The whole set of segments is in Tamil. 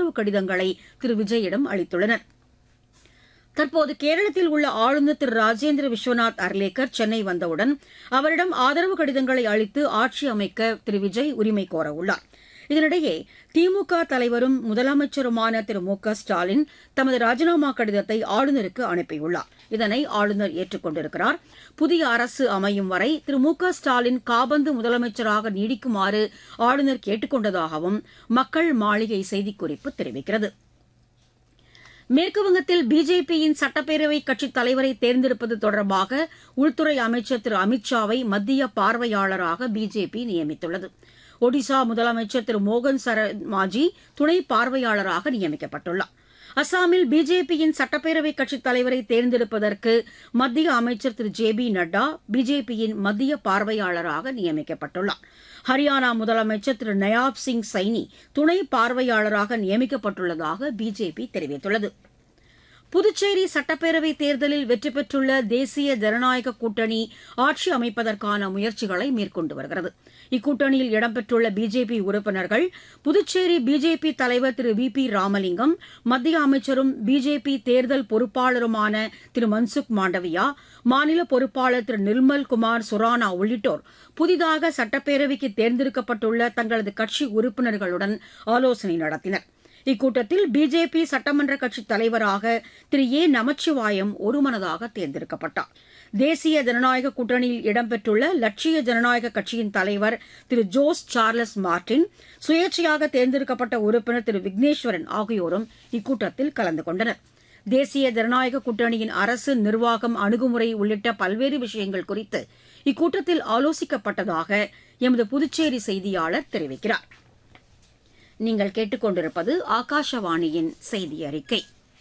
ஆதரவு கடிதங்களை திரு விஜயிடம் அளித்துள்ளனர் தற்போது கேரளத்தில் உள்ள ஆளுநர் திரு ராஜேந்திர விஸ்வநாத் அர்லேக்கர் சென்னை வந்தவுடன் அவரிடம் ஆதரவு கடிதங்களை அளித்து ஆட்சி அமைக்க திரு விஜய் உரிமை கோரவுள்ளார் இதனிடையே திமுக தலைவரும் முதலமைச்சருமான திரு மு க ஸ்டாலின் தமது ராஜினாமா கடிதத்தை ஆளுநருக்கு அனுப்பியுள்ளார் இதனை ஆளுநர் ஏற்றுக் கொண்டிருக்கிறார் புதிய அரசு அமையும் வரை திரு மு க ஸ்டாலின் காபந்து முதலமைச்சராக நீடிக்குமாறு ஆளுநர் கேட்டுக் கொண்டதாகவும் மக்கள் மாளிகை செய்திக்குறிப்பு தெரிவிக்கிறது மேற்குவங்கத்தில் பிஜேபியின் சட்டப்பேரவை கட்சித் தலைவரை தேர்ந்தெடுப்பது தொடர்பாக உள்துறை அமைச்சர் திரு அமித்ஷாவை மத்திய பார்வையாளராக பிஜேபி நியமித்துள்ளது ஒடிசா முதலமைச்சர் திரு மோகன் சரமாஜி துணை பார்வையாளராக நியமிக்கப்பட்டுள்ளார் அசாமில் பிஜேபியின் சட்டப்பேரவை கட்சித் தலைவரை தேர்ந்தெடுப்பதற்கு மத்திய அமைச்சர் திரு ஜே பி நட்டா பிஜேபியின் மத்திய பார்வையாளராக நியமிக்கப்பட்டுள்ளார் ஹரியானா முதலமைச்சர் திரு நயாப் சிங் சைனி துணை பார்வையாளராக நியமிக்கப்பட்டுள்ளதாக பிஜேபி தெரிவித்துள்ளது புதுச்சேரி சட்டப்பேரவைத் தேர்தலில் வெற்றி பெற்றுள்ள தேசிய ஜனநாயக கூட்டணி ஆட்சி அமைப்பதற்கான முயற்சிகளை மேற்கொண்டு வருகிறது இக்கூட்டணியில் இடம்பெற்றுள்ள பிஜேபி உறுப்பினர்கள் புதுச்சேரி பிஜேபி தலைவர் திரு வி பி ராமலிங்கம் மத்திய அமைச்சரும் பிஜேபி தேர்தல் பொறுப்பாளருமான திரு மன்சுக் மாண்டவியா மாநில பொறுப்பாளர் திரு நிர்மல் குமார் சுரானா உள்ளிட்டோர் புதிதாக சட்டப்பேரவைக்கு தேர்ந்தெடுக்கப்பட்டுள்ள தங்களது கட்சி உறுப்பினர்களுடன் ஆலோசனை நடத்தினர் இக்கூட்டத்தில் பிஜேபி சட்டமன்ற கட்சித் தலைவராக திரு ஏ நமச்சிவாயம் ஒருமனதாக தேர்ந்தெடுக்கப்பட்டார் தேசிய ஜனநாயக கூட்டணியில் இடம்பெற்றுள்ள லட்சிய ஜனநாயக கட்சியின் தலைவர் திரு ஜோஸ் சார்லஸ் மார்டின் சுயேட்சையாக தேர்ந்தெடுக்கப்பட்ட உறுப்பினர் திரு விக்னேஸ்வரன் ஆகியோரும் இக்கூட்டத்தில் கலந்து கொண்டனர் தேசிய ஜனநாயக கூட்டணியின் அரசு நிர்வாகம் அணுகுமுறை உள்ளிட்ட பல்வேறு விஷயங்கள் குறித்து இக்கூட்டத்தில் ஆலோசிக்கப்பட்டதாக எமது புதுச்சேரி செய்தியாளர் தெரிவிக்கிறார் நீங்கள் கேட்டுக்கொண்டிருப்பது ஆகாஷவாணியின் செய்தி அறிக்கை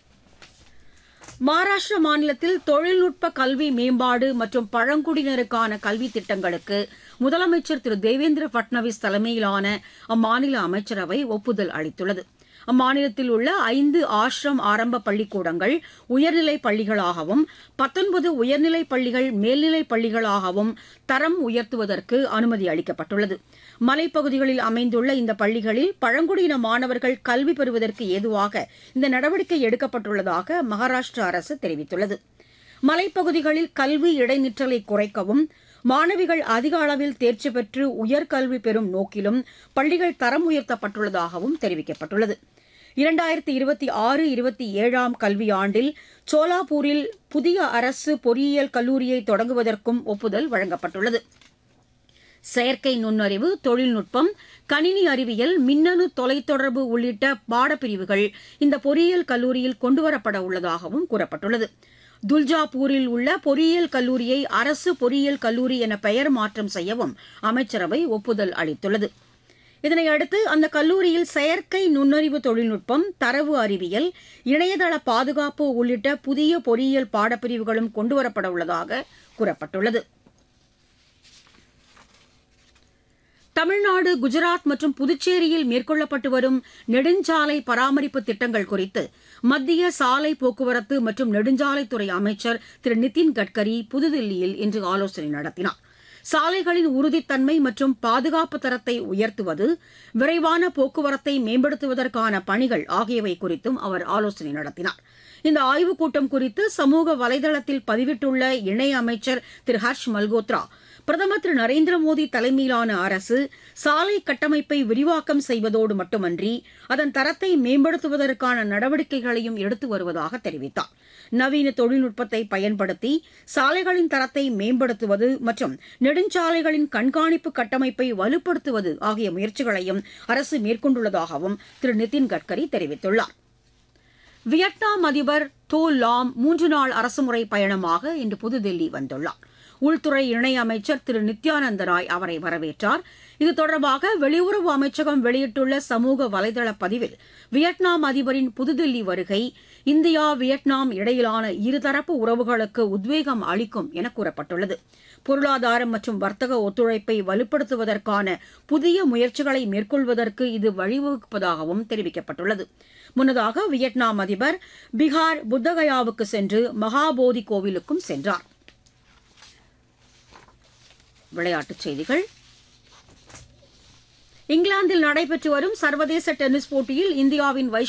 மகாராஷ்டிர மாநிலத்தில் தொழில்நுட்ப கல்வி மேம்பாடு மற்றும் பழங்குடியினருக்கான கல்வி திட்டங்களுக்கு முதலமைச்சர் திரு தேவேந்திர பட்னவிஸ் தலைமையிலான அம்மாநில அமைச்சரவை ஒப்புதல் அளித்துள்ளது அம்மாநிலத்தில் உள்ள ஐந்து ஆசிரம் ஆரம்ப பள்ளிக்கூடங்கள் உயர்நிலைப் பள்ளிகளாகவும் பத்தொன்பது உயர்நிலைப் பள்ளிகள் மேல்நிலைப் பள்ளிகளாகவும் தரம் உயர்த்துவதற்கு அனுமதி அளிக்கப்பட்டுள்ளது மலைப்பகுதிகளில் அமைந்துள்ள இந்த பள்ளிகளில் பழங்குடியின மாணவர்கள் கல்வி பெறுவதற்கு ஏதுவாக இந்த நடவடிக்கை எடுக்கப்பட்டுள்ளதாக மகாராஷ்டிரா அரசு தெரிவித்துள்ளது மலைப்பகுதிகளில் கல்வி இடைநிற்றலை குறைக்கவும் மாணவிகள் அதிக அளவில் தேர்ச்சி பெற்று உயர்கல்வி பெறும் நோக்கிலும் பள்ளிகள் தரம் உயர்த்தப்பட்டுள்ளதாகவும் தெரிவிக்கப்பட்டுள்ளது இரண்டாயிரத்தி இருபத்தி ஆறு இருபத்தி ஏழாம் கல்வியாண்டில் சோலாப்பூரில் புதிய அரசு பொறியியல் கல்லூரியை தொடங்குவதற்கும் ஒப்புதல் வழங்கப்பட்டுள்ளது செயற்கை நுண்ணறிவு தொழில்நுட்பம் கணினி அறிவியல் மின்னணு தொலைத்தொடர்பு உள்ளிட்ட பாடப்பிரிவுகள் இந்த பொறியியல் கல்லூரியில் கொண்டுவரப்பட உள்ளதாகவும் கூறப்பட்டுள்ளது துல்ஜாபூரில் உள்ள பொறியியல் கல்லூரியை அரசு பொறியியல் கல்லூரி என பெயர் மாற்றம் செய்யவும் அமைச்சரவை ஒப்புதல் அளித்துள்ளது இதனையடுத்து அந்த கல்லூரியில் செயற்கை நுண்ணறிவு தொழில்நுட்பம் தரவு அறிவியல் இணையதள பாதுகாப்பு உள்ளிட்ட புதிய பொறியியல் பாடப்பிரிவுகளும் கொண்டுவரப்பட உள்ளதாக கூறப்பட்டுள்ளது தமிழ்நாடு குஜராத் மற்றும் புதுச்சேரியில் மேற்கொள்ளப்பட்டு வரும் நெடுஞ்சாலை பராமரிப்பு திட்டங்கள் குறித்து மத்திய சாலை போக்குவரத்து மற்றும் நெடுஞ்சாலைத்துறை அமைச்சர் திரு நிதின் கட்கரி புதுதில்லியில் இன்று ஆலோசனை நடத்தினார் சாலைகளின் உறுதித்தன்மை மற்றும் பாதுகாப்பு தரத்தை உயர்த்துவது விரைவான போக்குவரத்தை மேம்படுத்துவதற்கான பணிகள் ஆகியவை குறித்தும் அவர் ஆலோசனை நடத்தினார் இந்த ஆய்வுக் கூட்டம் குறித்து சமூக வலைதளத்தில் பதிவிட்டுள்ள இணையமைச்சர் திரு ஹர்ஷ் மல்கோத்ரா பிரதமர் திரு நரேந்திர மோடி தலைமையிலான அரசு சாலை கட்டமைப்பை விரிவாக்கம் செய்வதோடு மட்டுமன்றி அதன் தரத்தை மேம்படுத்துவதற்கான நடவடிக்கைகளையும் எடுத்து வருவதாக தெரிவித்தார் நவீன தொழில்நுட்பத்தை பயன்படுத்தி சாலைகளின் தரத்தை மேம்படுத்துவது மற்றும் நெடுஞ்சாலைகளின் கண்காணிப்பு கட்டமைப்பை வலுப்படுத்துவது ஆகிய முயற்சிகளையும் அரசு மேற்கொண்டுள்ளதாகவும் திரு நிதின் கட்கரி தெரிவித்துள்ளார் வியட்நாம் அதிபர் தோ லாம் மூன்று நாள் அரசுமுறை பயணமாக இன்று புதுதில்லி வந்துள்ளார் உள்துறை இணையமைச்சர் திரு நித்யானந்த ராய் அவரை வரவேற்றார் இது தொடர்பாக வெளியுறவு அமைச்சகம் வெளியிட்டுள்ள சமூக வலைதள பதிவில் வியட்நாம் அதிபரின் புதுதில்லி வருகை இந்தியா வியட்நாம் இடையிலான இருதரப்பு உறவுகளுக்கு உத்வேகம் அளிக்கும் என கூறப்பட்டுள்ளது பொருளாதாரம் மற்றும் வர்த்தக ஒத்துழைப்பை வலுப்படுத்துவதற்கான புதிய முயற்சிகளை மேற்கொள்வதற்கு இது வழிவகுப்பதாகவும் தெரிவிக்கப்பட்டுள்ளது முன்னதாக வியட்நாம் அதிபர் பீகார் புத்தகயாவுக்கு சென்று மகாபோதி கோவிலுக்கும் சென்றார் விளையாட்டுச் செய்திகள் இங்கிலாந்தில் நடைபெற்று வரும் சர்வதேச டென்னிஸ் போட்டியில் இந்தியாவின்